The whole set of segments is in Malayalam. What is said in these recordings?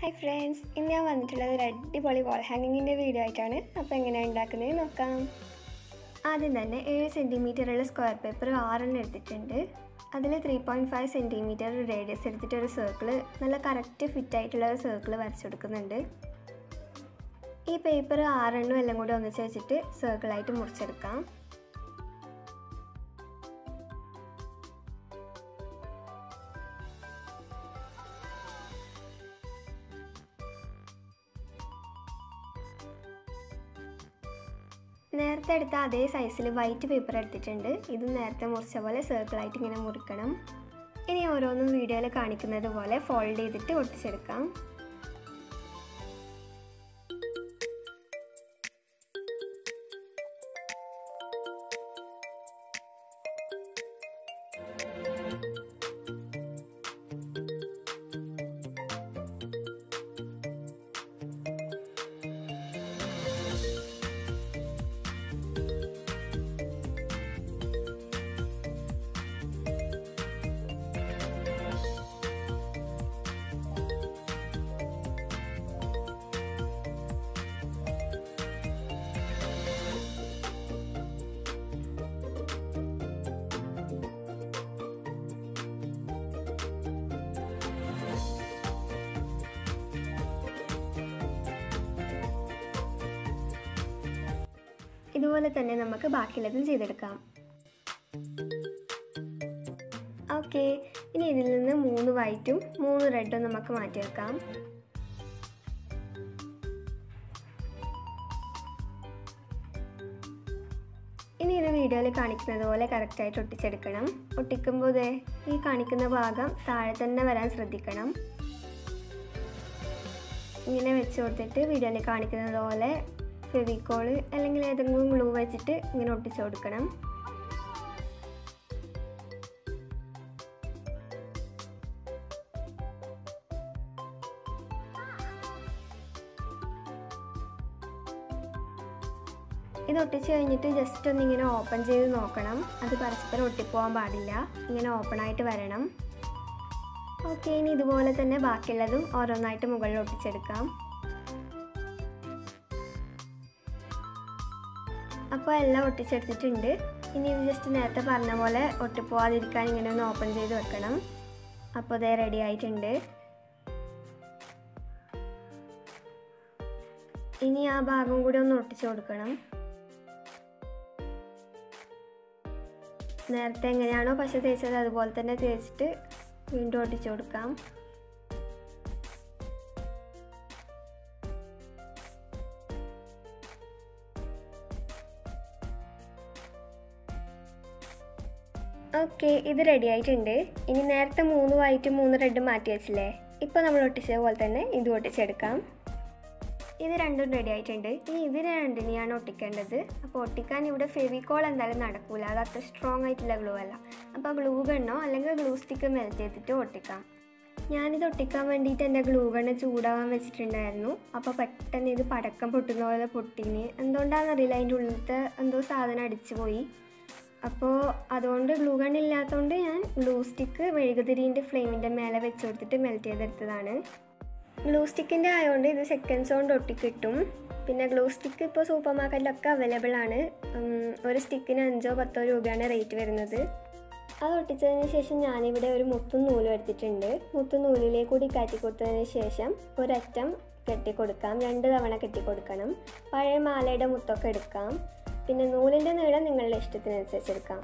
ഹായ് ഫ്രണ്ട്സ് ഇന്ന് ഞാൻ വന്നിട്ടുള്ളത് ഒരു അടിപൊളി വാൾ ഹാങ്ങിങ്ങിൻ്റെ വീഡിയോ ആയിട്ടാണ് അപ്പോൾ എങ്ങനെയാണ് ഉണ്ടാക്കുന്നത് നോക്കാം ആദ്യം തന്നെ ഏഴ് സെൻറ്റിമീറ്ററുള്ള സ്ക്വയർ പേപ്പർ ആറെണ്ണം എടുത്തിട്ടുണ്ട് അതിൽ three point five centimetre radius എടുത്തിട്ട് ഒരു സർക്കിൾ നല്ല കറക്റ്റ് ഫിറ്റ് ആയിട്ടുള്ള ഒരു സർക്കിൾ വരച്ചു കൊടുക്കുന്നുണ്ട് ഈ പേപ്പർ ആറെണ്ണം എല്ലാം കൂടി ഒന്നിച്ച് വെച്ചിട്ട് സർക്കിളായിട്ട് മുറിച്ചെടുക്കാം നേരത്തെ എടുത്ത അതേ സൈസിൽ വൈറ്റ് പേപ്പർ എടുത്തിട്ടുണ്ട് ഇത് നേരത്തെ മുറിച്ച പോലെ സർക്കിളായിട്ട് ഇങ്ങനെ മുറിക്കണം ഇനി ഓരോന്നും വീഡിയോയിൽ കാണിക്കുന്നത് പോലെ ഫോൾഡ് ചെയ്തിട്ട് ഒട്ടിച്ചെടുക്കാം ഇതുപോലെ തന്നെ നമുക്ക് ബാക്കിയുള്ളതും ചെയ്തെടുക്കാം ഓക്കെ ഇനി ഇതിൽ നിന്ന് മൂന്ന് വൈറ്റും മൂന്ന് റെഡും നമുക്ക് മാറ്റി വെക്കാം ഇനി ഇത് വീഡിയോയിൽ കാണിക്കുന്നത് പോലെ കറക്റ്റായിട്ട് ഒട്ടിച്ചെടുക്കണം ഒട്ടിക്കുമ്പോൾ ഇതേ ഈ കാണിക്കുന്ന ഭാഗം താഴെ തന്നെ വരാൻ ശ്രദ്ധിക്കണം ഇങ്ങനെ വെച്ച് കൊടുത്തിട്ട് വീഡിയോയിൽ കാണിക്കുന്നത് പോലെ ഫെവിക്കോള് അല്ലെങ്കിൽ ഏതെങ്കിലും ഗ്ലൂ വെച്ചിട്ട് ഇങ്ങനെ ഒട്ടിച്ചു കൊടുക്കണം ഇത് ഒട്ടിച്ച് കഴിഞ്ഞിട്ട് ജസ്റ്റ് ഒന്ന് ഇങ്ങനെ ഓപ്പൺ ചെയ്ത് നോക്കണം അത് പരസ്പരം ഒട്ടിപ്പോകാൻ പാടില്ല ഇങ്ങനെ ഓപ്പൺ ആയിട്ട് വരണം ഓക്കെ ഇനി ഇതുപോലെ തന്നെ ബാക്കിയുള്ളതും ഓരോന്നായിട്ട് മുകളിൽ ഒട്ടിച്ചെടുക്കാം അപ്പോൾ എല്ലാം ഒട്ടിച്ചെടുത്തിട്ടുണ്ട് ഇനി ഇത് ജസ്റ്റ് നേരത്തെ പറഞ്ഞ പോലെ ഒട്ടിപ്പോവാതിരിക്കാൻ ഇങ്ങനെ ഒന്ന് ഓപ്പൺ ചെയ്ത് വെക്കണം അപ്പോൾ അതേ റെഡി ആയിട്ടുണ്ട് ഇനി ആ ഭാഗം കൂടി ഒന്ന് ഒട്ടിച്ചു കൊടുക്കണം നേരത്തെ എങ്ങനെയാണോ പശ തേച്ചത് അതുപോലെ തന്നെ തേച്ചിട്ട് വീണ്ടും ഒട്ടിച്ചു കൊടുക്കാം ഓക്കെ ഇത് റെഡി ആയിട്ടുണ്ട് ഇനി നേരത്തെ മൂന്ന് വൈറ്റ് മൂന്ന് റെഡ് മാറ്റി വെച്ചില്ലേ ഇപ്പോൾ നമ്മൾ ഒട്ടിച്ചത് പോലെ തന്നെ ഇത് ഒട്ടിച്ചെടുക്കാം ഇത് രണ്ടും റെഡി ആയിട്ടുണ്ട് ഇനി ഇത് രണ്ടിനെയാണ് ഒട്ടിക്കേണ്ടത് അപ്പോൾ ഒട്ടിക്കാൻ ഇവിടെ ഫെവിക്കോൾ എന്തായാലും നടക്കൂല അത് അത്ര സ്ട്രോങ് ആയിട്ടുള്ള ഗ്ലൂ അല്ല അപ്പോൾ ഗ്ലൂ ഗണ്ണോ അല്ലെങ്കിൽ ഗ്ലൂ സ്റ്റിക്ക് മെൽറ്റ് ചെയ്തിട്ട് ഒട്ടിക്കാം ഞാനിത് ഒട്ടിക്കാൻ വേണ്ടിയിട്ട് എൻ്റെ ഗ്ലൂ ഗണ്ണ് ചൂടാവാൻ വെച്ചിട്ടുണ്ടായിരുന്നു അപ്പോൾ പെട്ടെന്ന് ഇത് പടക്കം പൊട്ടുന്ന പോലെ പൊട്ടീന് എന്തുകൊണ്ടാണെന്നറിയില്ല അതിൻ്റെ ഉള്ളിലത്തെ എന്തോ സാധനം അടിച്ചു പോയി അപ്പോൾ അതുകൊണ്ട് ഗ്ലൂ ഗൺ ഇല്ലാത്തതുകൊണ്ട് ഞാൻ ഗ്ലൂ സ്റ്റിക്ക് മെഴുകുതിരീൻ്റെ ഫ്ലെയിമിൻ്റെ മേലെ വെച്ച് കൊടുത്തിട്ട് മെൽറ്റ് ചെയ്തെടുത്തതാണ് ഗ്ലൂ സ്റ്റിക്കിൻ്റെ ആയതുകൊണ്ട് ഇത് സെക്കൻഡ്സ് കൊണ്ട് ഒട്ടിക്കിട്ടും പിന്നെ ഗ്ലൂ സ്റ്റിക്ക് ഇപ്പോൾ സൂപ്പർ മാർക്കറ്റിലൊക്കെ അവൈലബിൾ ആണ് ഒരു സ്റ്റിക്കിന് അഞ്ചോ പത്തോ രൂപയാണ് റേറ്റ് വരുന്നത് അത് ഒട്ടിച്ചതിന് ശേഷം ഞാനിവിടെ ഒരു മുത്തും നൂലും എടുത്തിട്ടുണ്ട് മുത്തും നൂലിലേക്ക് കൂടി കയറ്റി കൊടുത്തതിന് ശേഷം ഒരറ്റം കെട്ടിക്കൊടുക്കാം രണ്ട് തവണ കെട്ടിക്കൊടുക്കണം പഴയ മാലയുടെ മുത്തൊക്കെ എടുക്കാം പിന്നെ നൂലിൻ്റെ നീളം നിങ്ങളുടെ ഇഷ്ടത്തിനനുസരിച്ച് എടുക്കാം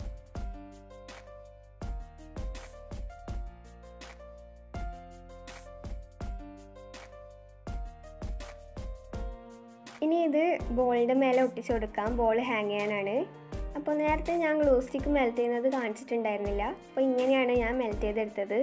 ഇനി ഇത് ബോളിൻ്റെ മേലെ ഒട്ടിച്ചു കൊടുക്കാം ബോൾ ഹാങ് ചെയ്യാനാണ് അപ്പോൾ നേരത്തെ ഞാൻ ഗ്ലൂ സ്റ്റിക്ക് മെൽറ്റ് ചെയ്യുന്നത് കാണിച്ചിട്ടുണ്ടായിരുന്നില്ല അപ്പോൾ ഇങ്ങനെയാണ് ഞാൻ മെൽറ്റ് ചെയ്തെടുത്തത്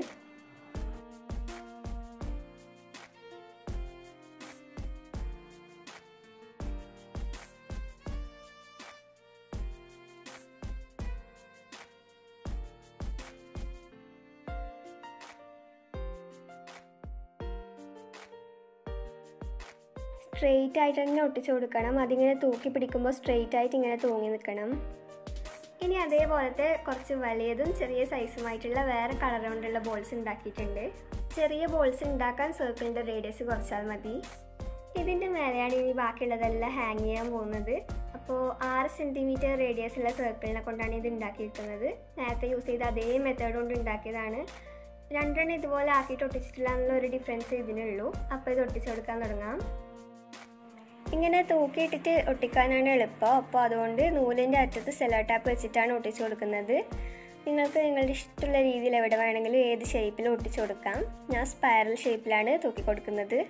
സ്ട്രെയിറ്റ് ആയിട്ട് തന്നെ ഒട്ടിച്ചു കൊടുക്കണം അതിങ്ങനെ തൂക്കി പിടിക്കുമ്പോൾ സ്ട്രെയിറ്റ് ആയിട്ട് ഇങ്ങനെ തൂങ്ങി നിൽക്കണം ഇനി അതേപോലത്തെ കുറച്ച് വലിയതും ചെറിയ സൈസുമായിട്ടുള്ള വേറെ കളർ കൊണ്ടുള്ള ബോൾസ് ഉണ്ടാക്കിയിട്ടുണ്ട് ചെറിയ ബോൾസ് ഉണ്ടാക്കാൻ സർക്കിളിൻ്റെ റേഡിയസ് കുറച്ചാൽ മതി ഇതിൻ്റെ മേലെയാണ് ഇനി ബാക്കിയുള്ളതെല്ലാം ഹാങ് ചെയ്യാൻ പോകുന്നത് അപ്പോൾ ആറ് സെൻറ്റിമീറ്റർ റേഡിയസ് ഉള്ള സർക്കിളിനെ കൊണ്ടാണ് ഇത് ഉണ്ടാക്കിയിരിക്കുന്നത് നേരത്തെ യൂസ് ചെയ്ത അതേ മെത്തേഡ് കൊണ്ട് ഉണ്ടാക്കിയതാണ് രണ്ടെണ്ണം ഇതുപോലെ ആക്കിയിട്ട് ഒട്ടിച്ചിട്ടില്ല എന്നുള്ള ഒരു ഡിഫറൻസ് ഇതിനുള്ളൂ അപ്പോൾ ഇത് ഒട്ടിച്ചു കൊടുക്കാൻ തുടങ്ങാം ഇങ്ങനെ തൂക്കിയിട്ടിട്ട് ഒട്ടിക്കാനാണ് എളുപ്പം അപ്പോൾ അതുകൊണ്ട് നൂലിൻ്റെ അറ്റത്ത് സെലോ ടാപ്പ് വെച്ചിട്ടാണ് ഒട്ടിച്ചു കൊടുക്കുന്നത് നിങ്ങൾക്ക് നിങ്ങളുടെ ഇഷ്ടമുള്ള രീതിയിൽ എവിടെ വേണമെങ്കിലും ഏത് ഷേപ്പിൽ ഒട്ടിച്ചു കൊടുക്കാം ഞാൻ സ്പൈറൽ ഷേപ്പിലാണ് തൂക്കി കൊടുക്കുന്നത്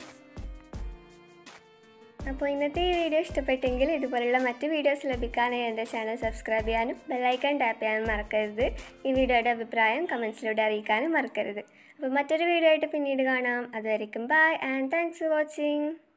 അപ്പോൾ ഇന്നത്തെ ഈ വീഡിയോ ഇഷ്ടപ്പെട്ടെങ്കിൽ ഇതുപോലുള്ള മറ്റ് വീഡിയോസ് ലഭിക്കാനായി എൻ്റെ ചാനൽ സബ്സ്ക്രൈബ് ചെയ്യാനും ബെല്ലൈക്കൺ ടാപ്പ് ചെയ്യാനും മറക്കരുത് ഈ വീഡിയോയുടെ അഭിപ്രായം കമൻസിലൂടെ അറിയിക്കാനും മറക്കരുത് അപ്പോൾ മറ്റൊരു വീഡിയോ ആയിട്ട് പിന്നീട് കാണാം അതുവരെയും bye and thanks for watching